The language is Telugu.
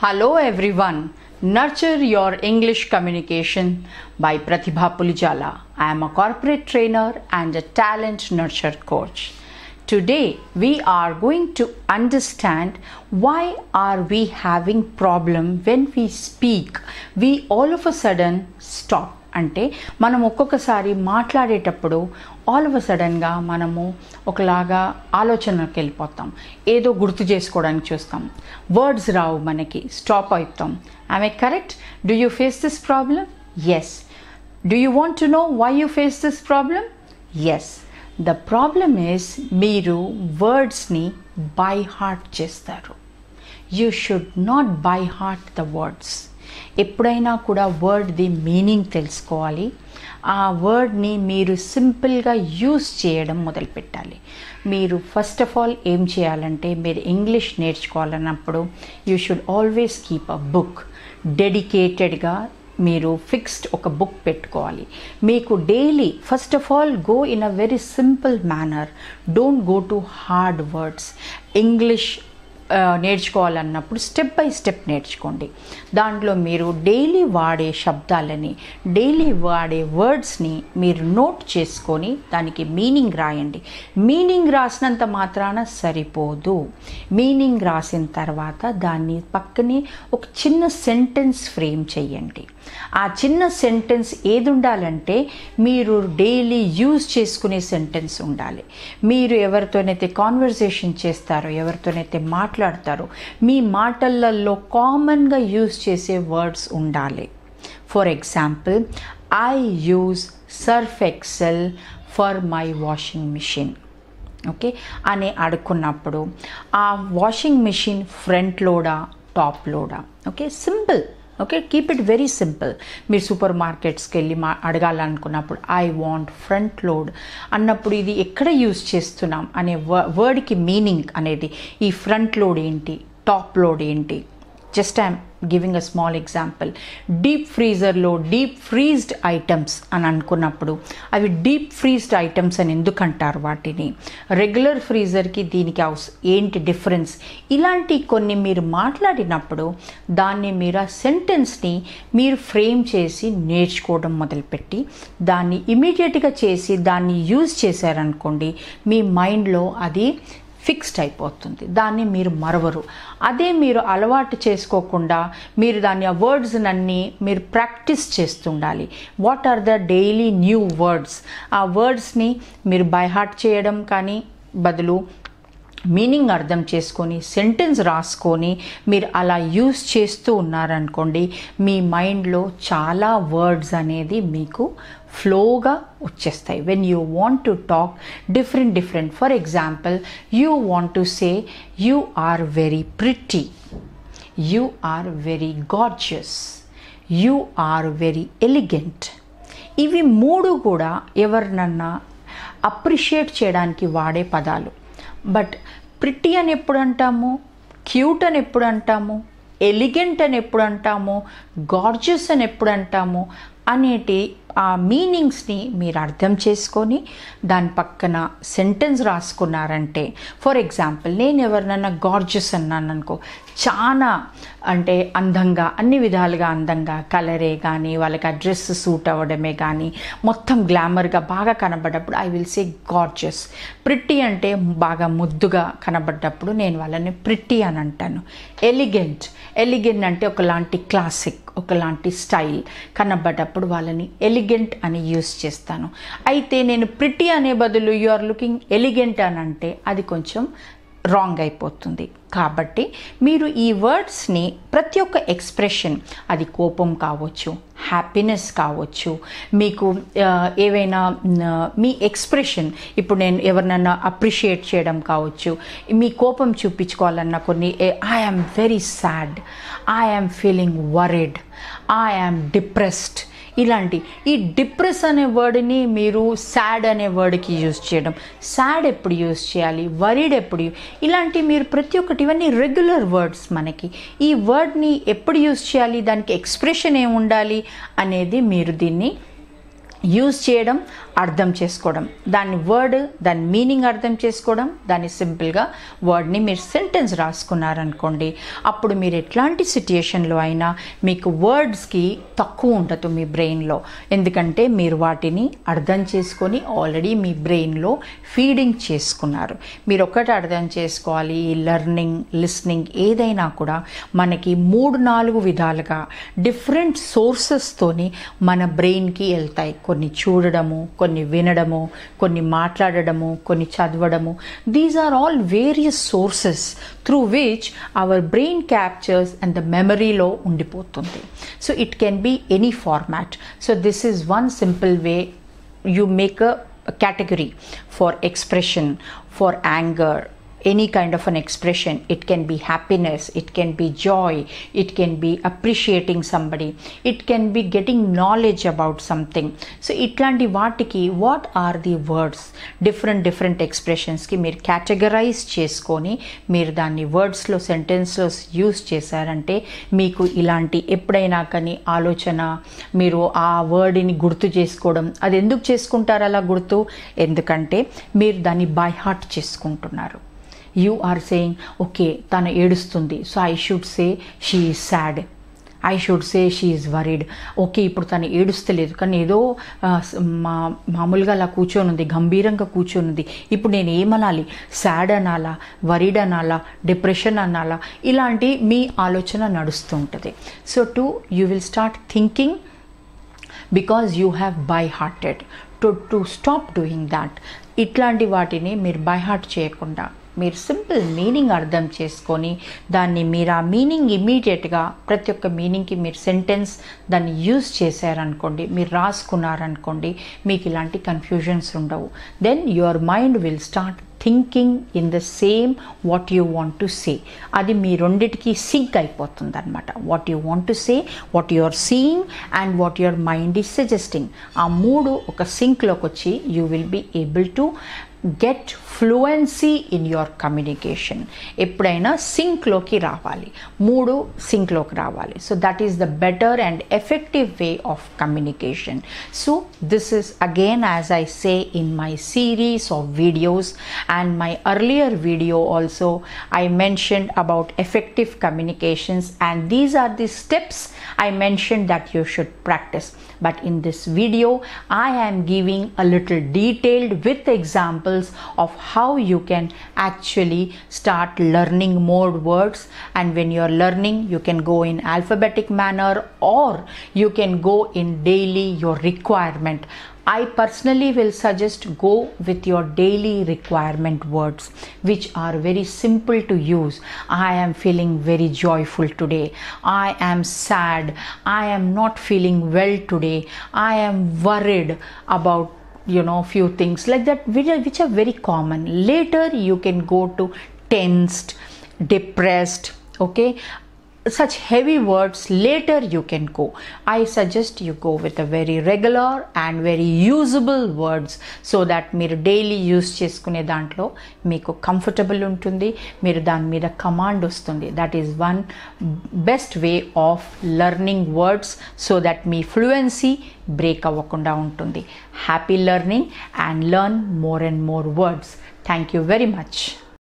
Hello everyone. Nurture your English communication by Pratibha Pulijala. I am a corporate trainer and a talent nurture coach. Today we are going to understand why are we having problem when we speak. We all of a sudden stop. అంటే మనం ఒక్కొక్కసారి మాట్లాడేటప్పుడు ఆల్ ఆఫ్ సడన్గా మనము ఒకలాగా ఆలోచనలకు వెళ్ళిపోతాం ఏదో గుర్తు చేసుకోవడానికి చూస్తాం వర్డ్స్ రావు మనకి స్టాప్ అవుతాం I correct do you face this problem yes do you want to know why you face this problem yes the problem is మీరు వర్డ్స్ని బై హార్ట్ చేస్తారు you should not by heart the words ఎప్పుడైనా కూడా వర్డ్ది మీనింగ్ తెలుసుకోవాలి ఆ వర్డ్ని మీరు సింపుల్గా యూస్ చేయడం మొదలుపెట్టాలి మీరు ఫస్ట్ ఆఫ్ ఆల్ ఏం చేయాలంటే మీరు ఇంగ్లీష్ నేర్చుకోవాలన్నప్పుడు you should always keep a book డెడికేటెడ్గా మీరు ఫిక్స్డ్ ఒక బుక్ పెట్టుకోవాలి మీకు daily first of all go in a very simple manner don't go to hard words English నేర్చుకోవాలన్నప్పుడు స్టెప్ బై స్టెప్ నేర్చుకోండి దాంట్లో మీరు డైలీ వాడే శబ్దాలని డైలీ వాడే వర్డ్స్ని మీరు నోట్ చేసుకొని దానికి మీనింగ్ రాయండి మీనింగ్ రాసినంత మాత్రాన సరిపోదు మీనింగ్ రాసిన తర్వాత దాన్ని పక్కనే ఒక చిన్న సెంటెన్స్ ఫ్రేమ్ చేయండి ఆ చిన్న సెంటెన్స్ ఏది ఉండాలంటే మీరు డైలీ యూజ్ చేసుకునే సెంటెన్స్ ఉండాలి మీరు ఎవరితోనైతే కాన్వర్జేషన్ చేస్తారో ఎవరితోనైతే మాట్లాడతారో మీ మాటలలో కామన్గా యూజ్ చేసే వర్డ్స్ ఉండాలి for example I use Surf Excel for my washing machine okay అని అడుక్కున్నప్పుడు ఆ వాషింగ్ మిషన్ ఫ్రంట్ లోడా టాప్ లోడా okay simple okay keep it very simple మీరు సూపర్ మార్కెట్స్కి వెళ్ళి మా అడగాలనుకున్నప్పుడు ఐ వాంట్ ఫ్రంట్ లోడ్ అన్నప్పుడు ఇది ఎక్కడ యూజ్ చేస్తున్నాం అనే వర్డ్కి మీనింగ్ అనేది ఈ ఫ్రంట్ లోడ్ ఏంటి టాప్ లోడ్ ఏంటి just I'm giving a small example deep ఫ్రీజర్లో డీప్ ఫ్రీజ్డ్ ఐటమ్స్ అని అనుకున్నప్పుడు అవి డీప్ ఫ్రీజ్డ్ ఐటమ్స్ అని ఎందుకు అంటారు వాటిని రెగ్యులర్ ఫ్రీజర్కి దీనికి అవస ఏంటి డిఫరెన్స్ ఇలాంటి కొన్ని మీరు మాట్లాడినప్పుడు దాన్ని మీరు ఆ సెంటెన్స్ని మీరు ఫ్రేమ్ చేసి నేర్చుకోవడం మొదలుపెట్టి దాన్ని ఇమీడియట్గా చేసి దాన్ని యూజ్ చేశారనుకోండి మీ మైండ్లో అది ఫిక్స్డ్ అయిపోతుంది దాన్ని మీరు మరవరు అదే మీరు అలవాటు చేసుకోకుండా మీరు దాన్ని ఆ వర్డ్స్ అన్నీ మీరు ప్రాక్టీస్ చేస్తుండాలి what are the daily new words ఆ వర్డ్స్ని మీరు బై హార్ట్ చేయడం కానీ బదులు మీనింగ్ అర్థం చేసుకొని సెంటెన్స్ రాసుకొని మీరు అలా యూస్ చేస్తూ ఉన్నారనుకోండి మీ మైండ్లో చాలా వర్డ్స్ అనేది మీకు ఫ్లోగా వచ్చేస్తాయి when you want to talk different different for example you want to say you are very pretty you are very gorgeous you are very elegant ఇవి మూడు కూడా ఎవరినన్నా అప్రిషియేట్ చేయడానికి వాడే పదాలు బట్ ప్రిట్టి అని ఎప్పుడు అంటాము క్యూట్ అని ఎప్పుడు అంటాము ఎలిగెంట్ అని ఎప్పుడు అంటాము గార్జియస్ అని ఎప్పుడు అంటాము అనేటి ఆ మీనింగ్స్ని మీరు అర్థం చేసుకొని దాని పక్కన సెంటెన్స్ రాసుకున్నారంటే ఫర్ ఎగ్జాంపుల్ నేను ఎవరినన్నా గార్జియస్ అన్నాను అనుకో చాలా అంటే అందంగా అన్ని విధాలుగా అందంగా కలరే కానీ వాళ్ళకి ఆ డ్రెస్ సూట్ అవ్వడమే కానీ మొత్తం గ్లామర్గా బాగా కనబడ్డప్పుడు I will say gorgeous pretty అంటే బాగా ముద్దుగా కనబడ్డప్పుడు నేను వాళ్ళని ప్రిట్టి అని అంటాను ఎలిగెంట్ ఎలిగెంట్ అంటే ఒకలాంటి క్లాసిక్ ఒకలాంటి స్టైల్ కనబడ్డప్పుడు వాళ్ళని ఎలిగెంట్ అని యూస్ చేస్తాను అయితే నేను ప్రిట్టి అనే బదులు యు ఆర్ లుకింగ్ ఎలిగెంట్ అని అంటే అది కొంచెం రాంగ్ అయిపోతుంది కాబట్టి మీరు ఈ వర్డ్స్ని ప్రతి ఒక్క ఎక్స్ప్రెషన్ అది కోపం కావచ్చు హ్యాపీనెస్ కావచ్చు మీకు ఏవైనా మీ ఎక్స్ప్రెషన్ ఇప్పుడు నేను ఎవరినన్నా అప్రిషియేట్ చేయడం కావచ్చు మీ కోపం చూపించుకోవాలన్న కొన్ని I am very sad I am feeling worried I am depressed ఇలాంటి ఈ డిప్రెస్ అనే వర్డ్ని మీరు సాడ్ అనే వర్డ్కి యూజ్ చేయడం సాడ్ ఎప్పుడు యూజ్ చేయాలి వరీడ్ ఎప్పుడు ఇలాంటి మీరు ప్రతి ఒక్కటి ఇవన్నీ రెగ్యులర్ వర్డ్స్ మనకి ఈ వర్డ్ని ఎప్పుడు యూజ్ చేయాలి దానికి ఎక్స్ప్రెషన్ ఏమి ఉండాలి అనేది మీరు దీన్ని యూజ్ చేయడం అర్థం చేసుకోవడం దాని వర్డ్ దాని మీనింగ్ అర్థం చేసుకోవడం దాన్ని సింపుల్గా వర్డ్ని మీరు సెంటెన్స్ రాసుకున్నారనుకోండి అప్పుడు మీరు ఎట్లాంటి సిట్యుయేషన్లో అయినా మీకు వర్డ్స్కి తక్కువ ఉండదు మీ బ్రెయిన్లో ఎందుకంటే మీరు వాటిని అర్థం చేసుకొని ఆల్రెడీ మీ బ్రెయిన్లో ఫీడింగ్ చేసుకున్నారు మీరు ఒకటి అర్థం చేసుకోవాలి ఈ లెర్నింగ్ లిస్నింగ్ ఏదైనా కూడా మనకి మూడు నాలుగు విధాలుగా డిఫరెంట్ సోర్సెస్తోని మన బ్రెయిన్కి వెళ్తాయి కొన్ని చూడడము కొన్ని వినడము కొన్ని మాట్లాడడము కొన్ని చదవడము these are all various sources through which our brain captures and the మెమరీలో ఉండిపోతుంది so it can be any format so this is one simple way you make a, a category for expression for anger any kind of an expression it can be happiness it can be joy it can be appreciating somebody it can be getting knowledge about something so ఇట్లాంటి వాటికి what are the words different different ఎక్స్ప్రెషన్స్కి మీరు కేటగరైజ్ చేసుకొని మీరు దాన్ని వర్డ్స్లో సెంటెన్స్లో యూస్ చేశారంటే మీకు ఇలాంటి ఎప్పుడైనా కానీ ఆలోచన మీరు ఆ వర్డ్ని గుర్తు చేసుకోవడం అది ఎందుకు చేసుకుంటారు అలా గుర్తు ఎందుకంటే మీరు దాన్ని బై హార్ట్ చేసుకుంటున్నారు యూ ఆర్ సేయింగ్ ఓకే తను ఏడుస్తుంది so I should say she is sad I should say she is worried okay ఇప్పుడు తను ఏడుస్తలేదు కానీ ఏదో ఆ, స- మా మామూలుగా అలా కూర్చొని ఉంది గంభీరంగా కూర్చొని ఉంది ఇప్పుడు నేను ఏమనాలి సాడ్ అనాలా వరీడ్ అనాలా డిప్రెషన్ అనాలా ఇలాంటి మీ ఆలోచన నడుస్తూ ఉంటుంది so to you will start thinking because you have by hearted to to stop doing that ఇట్లాంటి వాటిని మీరు బై హార్ట్ చేయకుండా మీరు సింపుల్ మీనింగ్ అర్థం చేసుకొని దాన్ని మీరు ఆ మీనింగ్ ఇమీడియట్గా ప్రతి ఒక్క మీనింగ్కి మీరు సెంటెన్స్ దాన్ని యూజ్ చేశారనుకోండి మీరు రాసుకున్నారనుకోండి మీకు ఇలాంటి కన్ఫ్యూజన్స్ ఉండవు then your mind will start thinking in the same what you want to say అది మీ రెండిటికి సింక్ అయిపోతుంది అనమాట what you want to say what you are seeing and what your mind is suggesting ఆ మూడు ఒక సింక్లోకి వచ్చి you will be able to get fluency in your communication ఎప్పుడైనా సింక్లోకి రావాలి మూడు సింక్లోకి రావాలి so that is the better and effective way of communication so this is again as I say in my series of videos and my earlier video also i mentioned about effective communications and these are the steps i mentioned that you should practice but in this video i am giving a little detailed with examples of how you can actually start learning more words and when you are learning you can go in alphabetic manner or you can go in daily your requirement I personally will suggest go with your daily requirement words which are very simple to use. I am feeling very joyful today. I am sad. I am not feeling well today. I am worried about you know few things like that which are, which are very common. Later you can go to tensed, depressed, okay such heavy words later you can go i suggest you go with a very regular and very usable words so that మీరు డైలీ యూస్ చేసుకునే దాంట్లో మీకు కంఫర్టబుల్ ఉంటుంది మీరు దాని మీద కమాండ్ వస్తుంది that is one best way of learning words so that మీ ఫ్లూయెన్సీ బ్రేక్ అవ్వకుండా ఉంటుంది happy learning and learn more and more words thank you very much